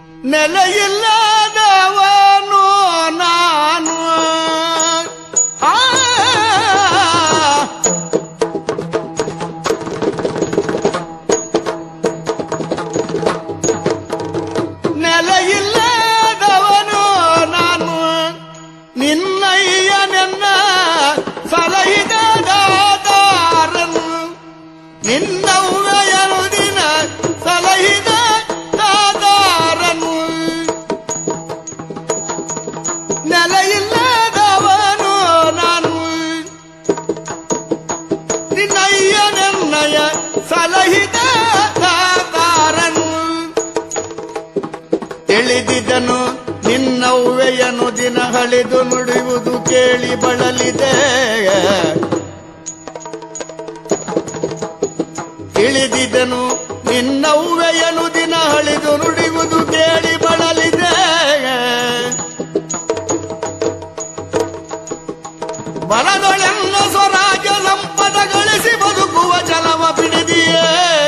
ನೆಲೆಯಿಲ್ಲದವನು ನಾನು ಆ ನೆಲೆಯಿಲ್ಲದವನು ನಾನು ನಿನ್ನಯ್ಯನೆನ್ನ ಸಲಹಿದ ದಾತಾರನು ನಿನ್ನವ್ವಯನು ದಿನ ಸಲಹಿದ ದಾತಾರನು ನೆಲೆಯಿಲ್ಲದವನು ನಾನು ನಿನ್ನಯ್ಯನೆನ್ನಯ ಸಲಹಿದ ದಾತಾರನು ತಿಳಿದಿದ್ದನು ನಿನ್ನವ್ವೆಯನು ದಿನ ಹಳಿದು ನುಡಿಯುವುದು ಕೇಳಿ ಬಳಲಿದೆ ತಿಳಿದಿದ್ದನು ನಿನ್ನವ್ವೆಯನು ದಿನ ಹಳಿದು ನುಡಿಯುವುದು ಕೇಳಿ ಬಳಲಿದೆ ಬಲದೊಳೆನ್ನ ಸ್ವರಾಜ್ಯ ಸಂಪದ ಗಳಿಸಿ ಬದುಕುವ ಛಲವ ಬಿಡಿದಿಯೇ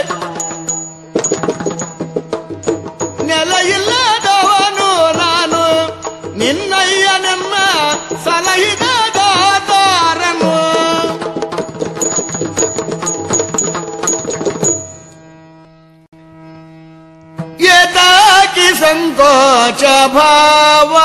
ನೆಲೆಯಿಲ್ಲದವನು ನಾನು ನಿನ್ನಯ್ಯನನ್ನ ಸಲಹಿದ ದಾತಾರನು ಏತಾಕಿ ಸಂಕೋಚ ಭಾವ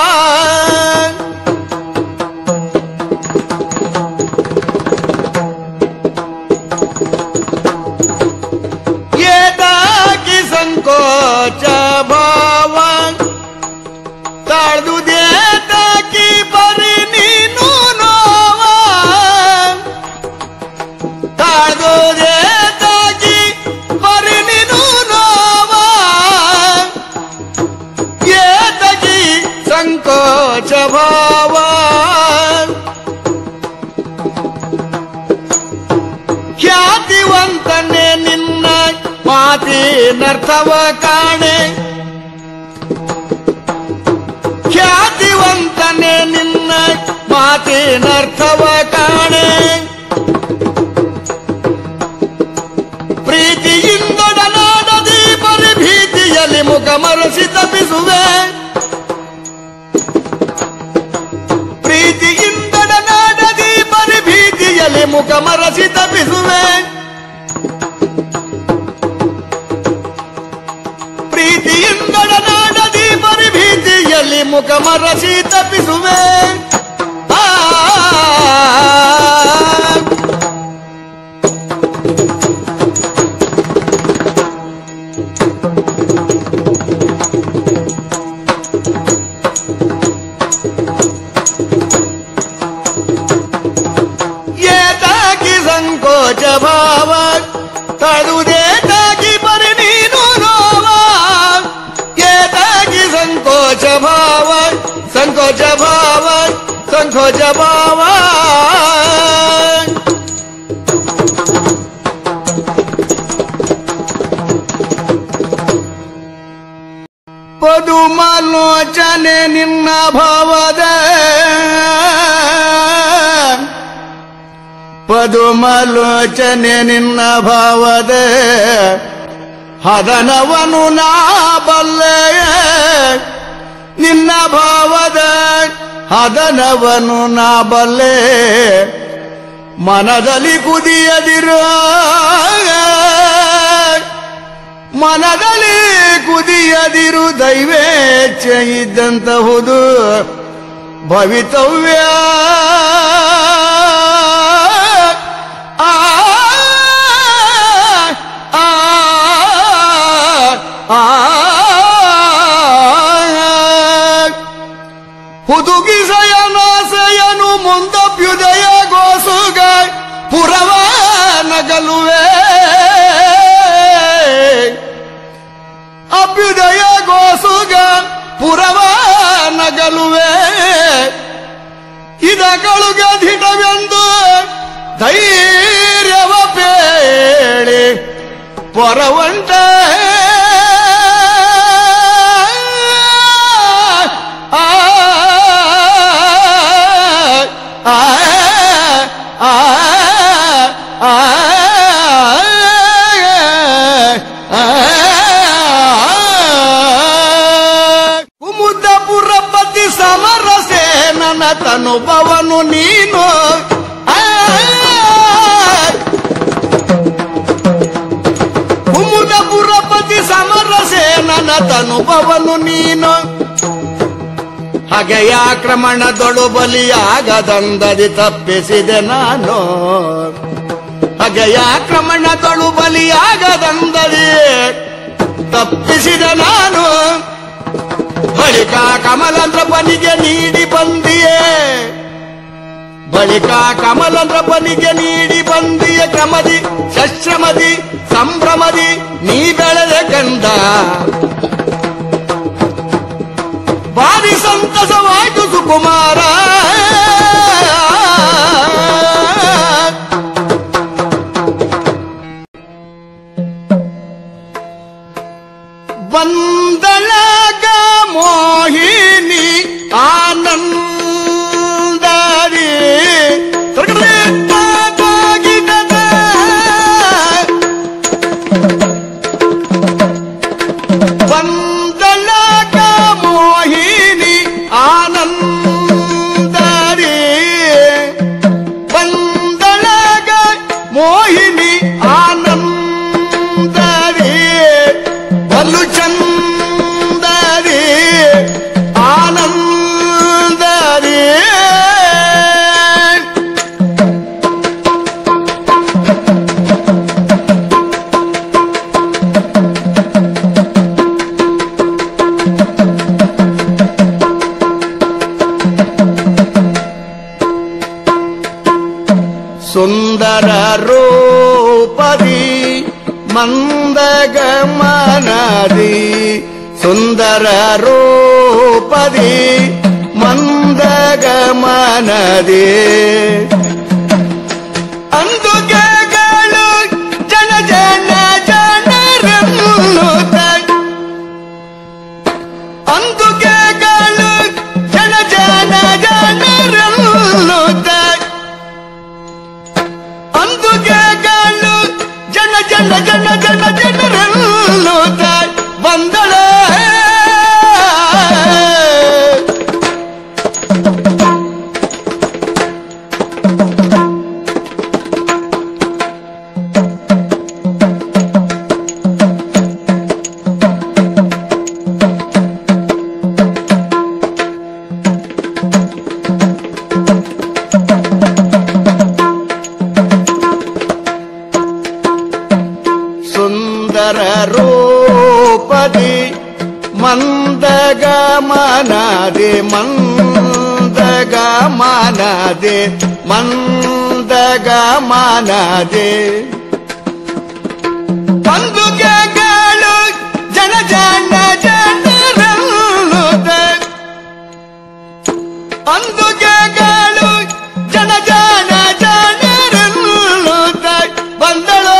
ಏತಾಕಿ ಸಂಕೋಚ ಭಾವ ತಾಳ್ದು ದೇತಾಕಿ ಬರಿ ನೀನು ನೋವ ತಾಳ್ದು ದೇತಾಕಿ ಬರಿ ನೀನು ನೋವ ಏತಕಿ ಸಂಕೋಚ ಭಾವ ಖ್ಯಾತಿವಂತನೇ ನಿನ್ನ ಮಾತಿನರ್ಥವ ಕಾಣೆ ಖ್ಯಾತಿವಂತನೇ ನಿನ್ನ ಮಾತಿನರ್ಥವ ಕಾಣೆ ಪ್ರೀತಿಯಿಂದೊಡನಾಡದಿ ಬರಿ ಭೀತಿಯಲ್ಲಿ ಮುಖ ಮರಸಿ ತಪ್ಪಿಸುವೆ ಪ್ರೀತಿಯಿಂದೊಡನಾಡದಿ ಬರಿ ಭೀತಿಯಲ್ಲಿ ಮುಖ ಮರಸಿ ತಪ್ಪಿಸುವೆ ಪ್ರೀತಿಯಿಂದೊಡನಾಡದಿ ಬರಿ ಭೀತಿಯಲ್ಲಿ ಮುಖ ಮರಸಿ ತಪ್ಪಿಸುವೆ ಆ ಏತಾಗಿ ಸಂಕೋಚ ಭಾವ ತಳುವುದೇತಾಗಿ ಬರಿ ನೀನು ನೋವ ಏತಾಗಿ ಸಂಕೋಚ ಭಾವ ಸಂಕೋಚ ಭಾವ ಸಂಕೋಚ ಭಾವ ಪದುಮಲೋಚನೆ ನಿನ್ನ ಭಾವದ ಪದುಮಲೋಚನೆ ನಿನ್ನ ಭಾವದ ಹದನವನು ನಾ ಬಲ್ಲೆ ನಿನ್ನ ಭಾವದ ಹದನವನು ನಾ ಬಲ್ಲೆ ಮನದಲ್ಲಿ ಕುದಿಯದಿರೋ ಮನದಲ್ಲಿ ಕುದಿಯದಿರು ದೈವೇಚ್ಛೆ ಇದ್ದಂತಹುದು ಭವಿತವ್ಯ ಆ, ಆ, ಆ, ಹುದುಗಿಸಯನಾಸೆಯನು ಮುಂದಭ್ಯುದಯ ಗೋಸುಗ ಪುರವ ನಗಲುವೆ ಅಭ್ಯುದಯ ಗೋಸುಗ ಪುರವ ನಗಲುವೆ ಇದಗಳು ಗಧಿಟವೆಂದು ಧೈರ್ಯವ ಪೇಳಿ ಪೊರವಂಟ ಆ, ಆ, ಆ, ಆ, ಆ, ಆ, ಸಮರಸೇನನ ತನುಭವನು ನೀನು ಆ, ಕುಮುದಪುರಪತಿ ಸಮರಸೇನನ ತನುಭವನು ನೀನು ಹಾಗೆ ಆಕ್ರಮಣದೊಳು ಬಲಿಯಾಗದಂದದಿ ತಪ್ಪಿಸಿದೆ ನಾನು ಹಾಗೆ ಆಕ್ರಮಣದೊಳು ಬಲಿಯಾಗದಂದದಿ ತಪ್ಪಿಸಿದ ನಾನು ಬಳಿಕ ಕಮಲಂದ್ರಪನಿಗೆ ನೀಡಿ ಬಂದಿಯೇ ಬಳಿಕ ಕಮಲಂದ್ರಪನಿಗೆ ನೀಡಿ ಬಂದಿಯ ಕ್ರಮದಿ ಶಶ್ರಮದಿ ಸಂಭ್ರಮದಿ ನೀ ಬೆಳೆದ ಕಂದ ಭಾರಿ ಸಂತಸವಾಯ್ತು ಸುಕುಮಾರ ಬಂದಳಗ ಮೋಹಿನಿ ಆನಂದರಿ ತೃಪ್ತವಾಗಿದದ. ಬಂದಳಗ ಮೋಹಿನಿ ಆನಂದರಿ ಬಂದಳಗ ಮೋಹಿನಿ ಆನಂದರಿ ಬಲು ಚಂದರಿ ಆನಂದರಿ ಸುಂದರ ರೂಪದಿ ಮಂದಗಮನದಿ ಸುಂದರ ರೂಪದಿ ಮಂದಗಮನದಿ ಅಂದುಗೆಗಳು ಜನ ಜನ ಜನರನ್ನುತ್ತ ಅಂದುಗೆಗಳು ಜನ ಜನ ಜನರನ್ನುತ್ತ ಅಂದುಗೆಗಳು ಜನ ಜನ ಜನ ಜನ ಜನರನ್ನು ಬಂದಳ ಸುಂದರ ರೂಪದಿ ಮಂದಗಮನದಿ ಮಂದಗಮನದಿ ಮಂದಗಮನದಿ ಬಂದುಗೆಗಳು ಜನ ಜನ ಜನರನ್ನು ಅಂದುಗೆಗಳು ಜನ ಜನ ಜನರನ್ನು ಬಂದಳೋ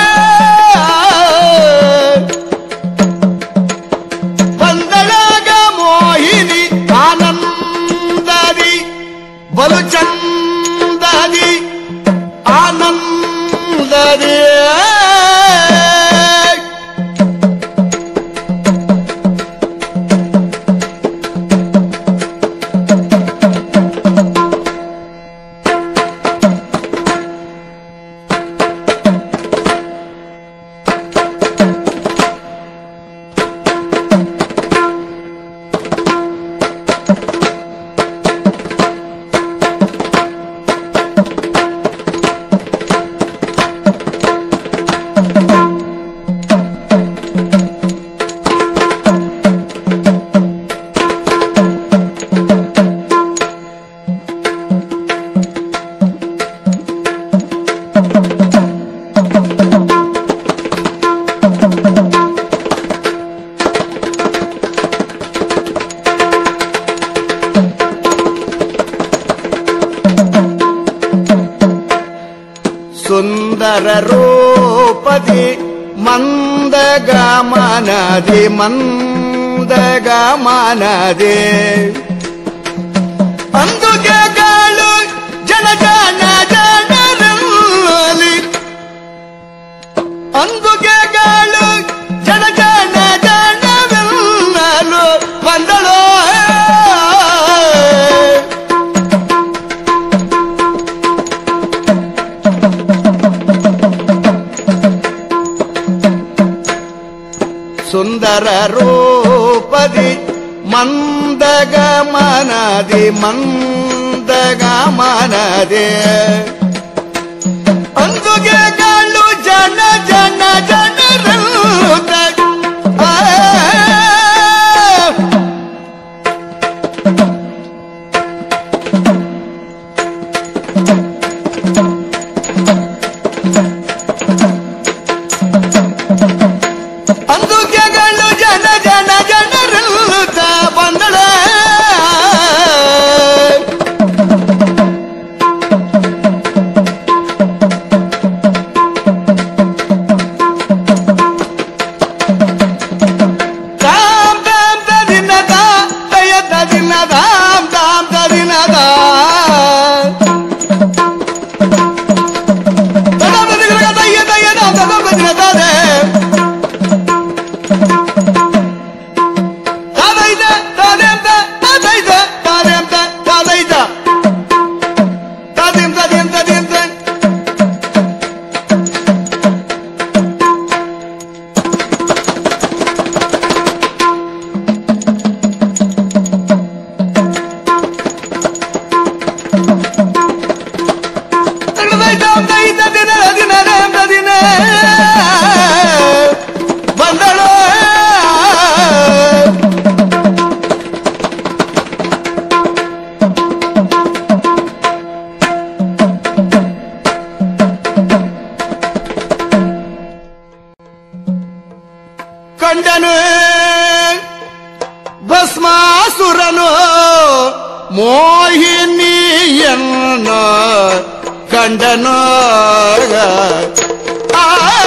ಬಂದಳಾಗ ಮೋಹಿನಿ ಆನಂದದಿ ಬಲು ಚಂದದಿ ಆನಂದದಿ ಸುಂದರ ರೂಪದಿ ಮಂದಗಮನದಿ ಮಂದಗಮನದಿ ಅಂದುಗೆಗಳು ಜನ ಜನ ಜನರಲ್ಲಿ ಅಂದುಗೆಗಳು ಜನ ಜನ ಜನವೆಲ್ಲಲು ಬಂದಳೋ ಸುಂದರ ರೂಪದಿ ಮಂದಗ ಮನದಿ ಮಂದಗ ಮನದೆ ಅಂದುಗೆ ಗಾಳು ಜನ ಜನ ಜನರು ಆ ಅಂದುಗೆಗಳು ಜನ ಜನ ಜನರಲ್ಲುತ್ತ ಬಂದಳ ತಾಮ್ ತಾಮ್ ತದಿನದ ತಯ ತದಿನದ ತಾಮ್ ತದಿನದ ತದ ತದಿನದ ತಯ್ಯ ತಯ್ಯದ ತದ ತದಿನದ ತಾದೈದ ತಾದೆಂತ ತಾದೈದ ತಾದೆಂತ ತಾದೈದ ತಾದೆಂ ತಾದೆಂ ತಾದೆಂತ ತಗದೈದ ತೈದ ದಿನ ದಿನ ದಿನ ಬಂದಳು ಕಂಡನು ಭಸ್ಮಾಸುರನು ಮೋಹಿನಿಯನ್ನು ಕಂಡನು ಆ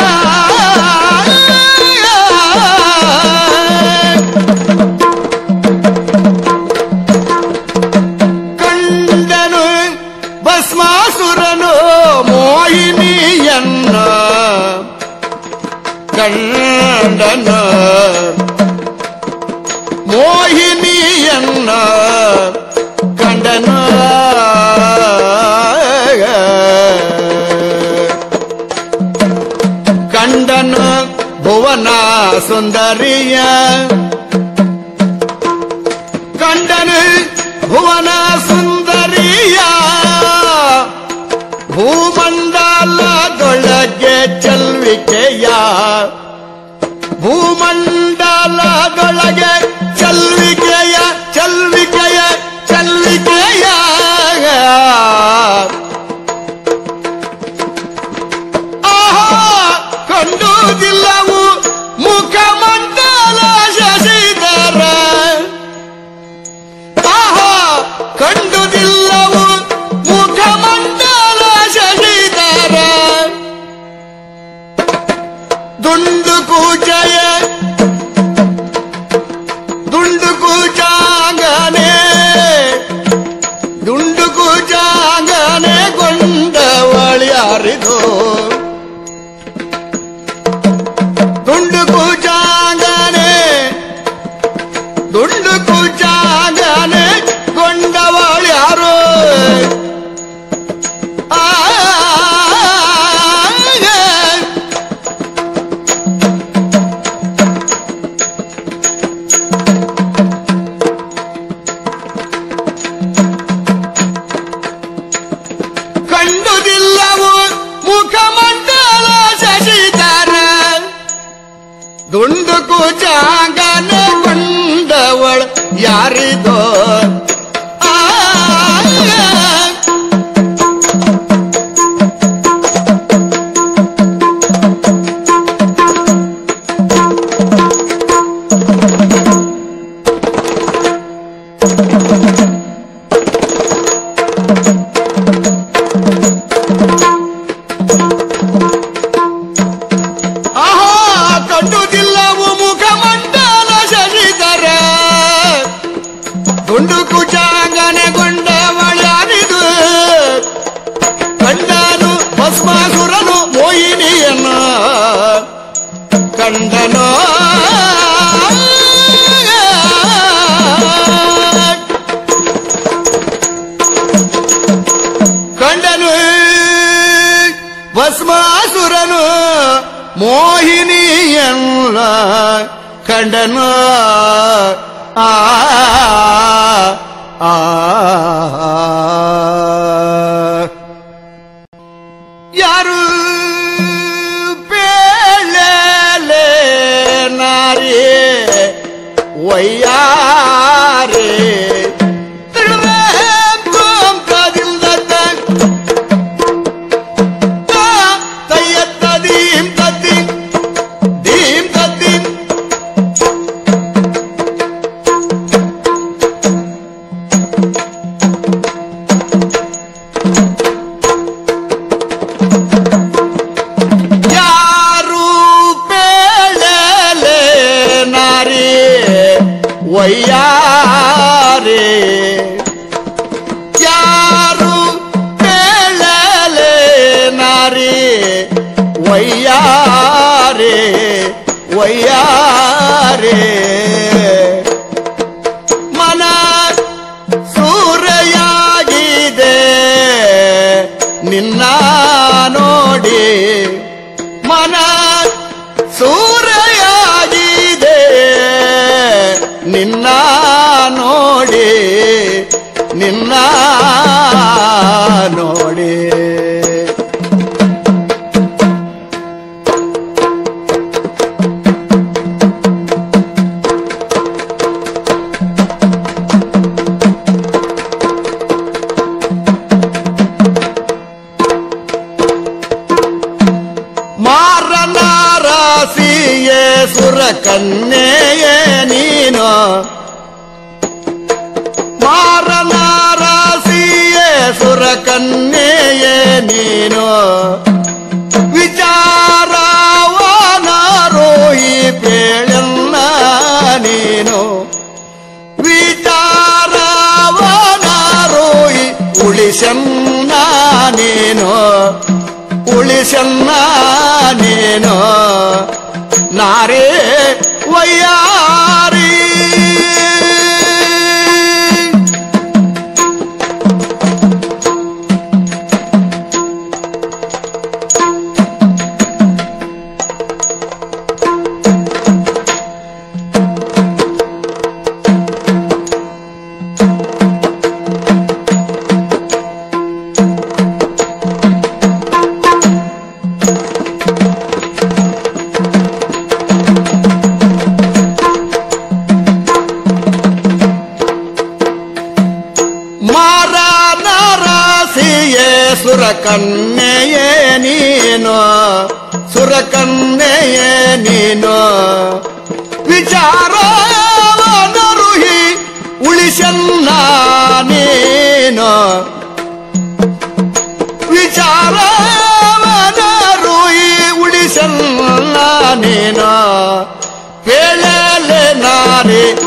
ಕಂಡನು ಭಸ್ಮಾಸುರನು ಮೋಹಿನಿಯನ್ನು ಕಂಡನ ಮೋಹಿನಿಯನ್ನ ಕಂಡನ ಕಂಡನ ಭುವನ ಸುಂದರಿಯ ಕಂಡನ ಭುವನ ಸುಂದರಿಯ ಭೂಮಂಡಲದೊಳಗೆ ಚಲ್ವಿಕೆಯ ಭೂಮಂಡಲದೊಳಗೆ ಚಲ್ವಿಕೆಯ ಚಲ್ವಿಕೆಯ ಚಲ್ವಿಕೆಯ ಆಹಾ ಕಂಡುದಿಲ್ಲವು ಮುಖಮಂಡಲ ಶಶಿಧರ ಆಹಾ ಕಂಡುದಿಲ್ಲವು ಮುಖಮಂಡಲ ಶಶಿಧರ ದುಂಡು ಕೂಚಯ ದುಂಡು ಕೂಚಾಂಗನೆ ದುಂಡು ಕೂಚಾಂಗನೆ ಕೊಂಡವಳಿ ಅರಿದು ದುಂಡು ಕೂಚಾಂಗನೆ ದುಂಡು ಕೂಚಾಂಗನೆ ಕೊಂಡವಳಿ ಯಾರು ಆ ಕಂಡುದಿಲ್ಲವು ಮುಖಮಂಡಲ ಶಶಿಧರ ದುಂಡು ಕುಚಾಂಗನ ಕೊಂಡವಳ ಯಾರಿದೋ ಆ ಆಹಾ ಕಂಡುದಿಲ್ಲವು ಮುಖಮಂಡಲ ಶಶಿಧರ ದುಂಡು ಕುಚಾಂಗನೆಗೊಂಡವಳಾರಿದು ಕಂಡನು ಭಸ್ಮಾಸುರನು ಮೋಹಿನಿಯನ್ನು ಕಂಡನು ಕಂಡನು ಭಸ್ಮಾಸುರನು ಮೋಹಿನಿಯಲ್ಲ ಕಂಡನು ಆ ಆ ಯಾರು ಪೇಳೆ ನಾರಿ ವಯ್ಯಾರೆ ತಯ್ಯತ್ತದೀಂ ತದ್ದಿ ದೀಂ ತದ್ದಿ ಯಾರು ಪೇಳೆ ನಾರಿ ವಯ್ಯಾರೆ ಯಾರು ಪೇಳೆ ನಾರಿ ವಯ್ಯಾರೆ ವಯ್ಯಾರೆ ಮನ ಸೂರೆಯಾಗಿದೆ ನಿನ್ನ ನೋಡಿ ಮನ ಸೂರೆಯಾಗಿದೆ ನಿನ್ನ ನೋಡಿ ನಿನ್ನ ನೋಡಿ ಮಾರನಾರಾಸಿಯೇ ಸುರ ಕನ್ಯೆಯೇ ನೀನು ಮಾರನಾರಾಸಿಯೇ ಸುರ ಕನ್ಯೆಯೇ ನೀನು ವಿಚಾರವನಾರೋಹಿ ಪೇಳನ್ನ ನೀನು ವಿಚಾರವನಾರೋಹಿ ಉಳಿಸನ್ನ ನೀನು ಉಳಿಸನ್ನ ನೀನು ನಾರೇ ವಯ್ಯಾರಿ ಮಾರನರಸಿಯೇ ಸುರ ಕನ್ಯೆಯೇ ನೀನು ಸುರ ಕನ್ಯೆಯೇ ನೀನು ವಿಚಾರವನರುಹಿ ಉಳಿಸನ್ನ ನೀನು ವಿಚಾರವನರುಹಿ ಉಳಿಸನ್ನ ನೀನು ಪೇಳಲೆ ನಾರಿ